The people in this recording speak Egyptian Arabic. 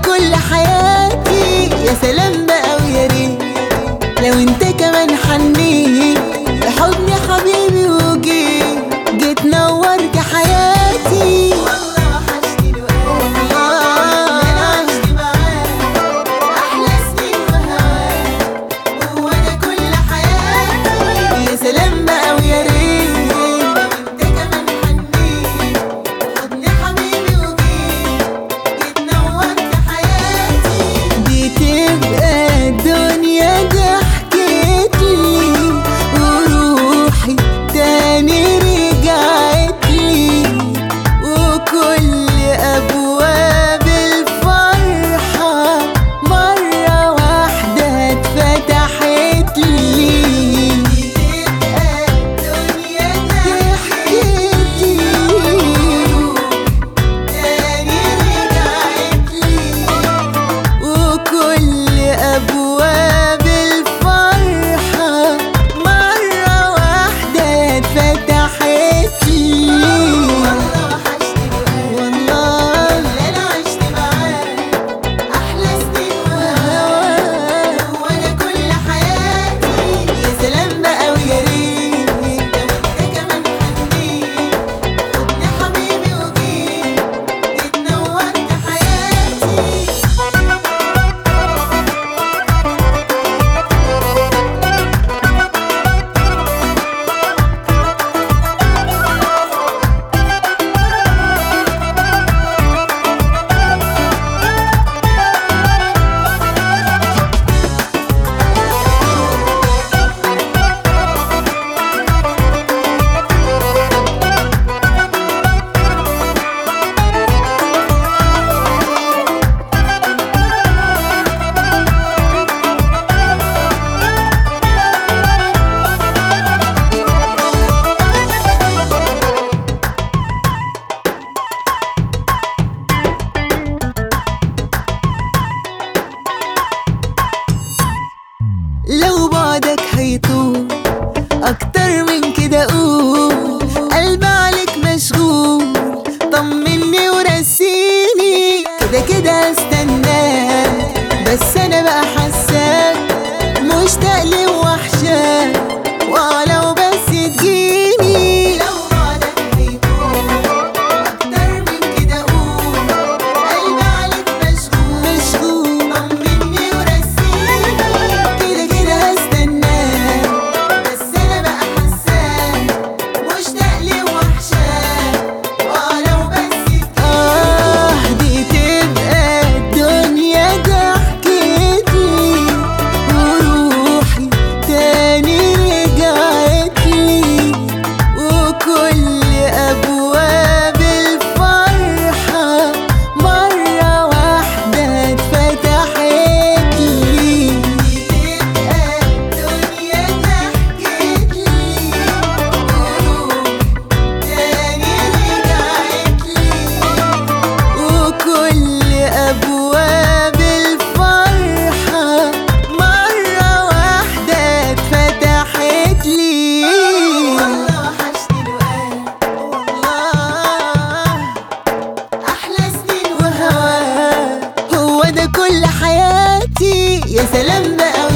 كل حياتي يا سلام بقى ويا ريت لو انت كمان حنيت لحضني حبيبي وجيت جيت نورت حياتي والله وحشتني الوقت انا عشت معاك احلى سنين وهواك هو ده كل حياتي يا سلام بقى ويا ريت لو انت كمان حنيت حضني حبيبي وجيت جيت نورت حياتي دي تبقى الدنيا ضحكت لي وروحي تاني رجعت لي وكل أبواب الفرحة مرة واحدة اتفتحت لي تبقى الدنيا ضحكت لي تاني رجعت لي وكل أبواب الفرحة مرة واحدة اتفتحت لي والله وحشتني والله اللي أنا عشت معاك أحلى سنين وهواك هو ده كل حياتي يا سلام بقى ويا ريت لو أنت كمان حنيت خدني حبيبي وجيت جيت نورت حياتي لو بعدك هيطول اكتر من كده قول قلبي عليك مشغول طمني ورسيني كده كده استناك بس انا بقى حاساك مشتاق لي وحشاك ولو بس تجيني لو بعدك هيطول اكتر من كده قول قلبي عليك مشغول مشغول طمني ورسيني كده كده هستناك بس انا بقى حاساك مشتاق لي وحشاك ولو بس اه دي تبقى الدنيا ضحكت لي وروحي تاني رجعت لي وكل ابواب الفرحه مره واحده اتفتحت لي تبقى الدنيا ضحكت لي وروحي تاني رجعت لي وكل أبواب الفرحة مرة واحدة اتفتحت لي والله وحشتني الوقت والله أحلى سنين وهواك هو ده كل حياتي يا سلام بقى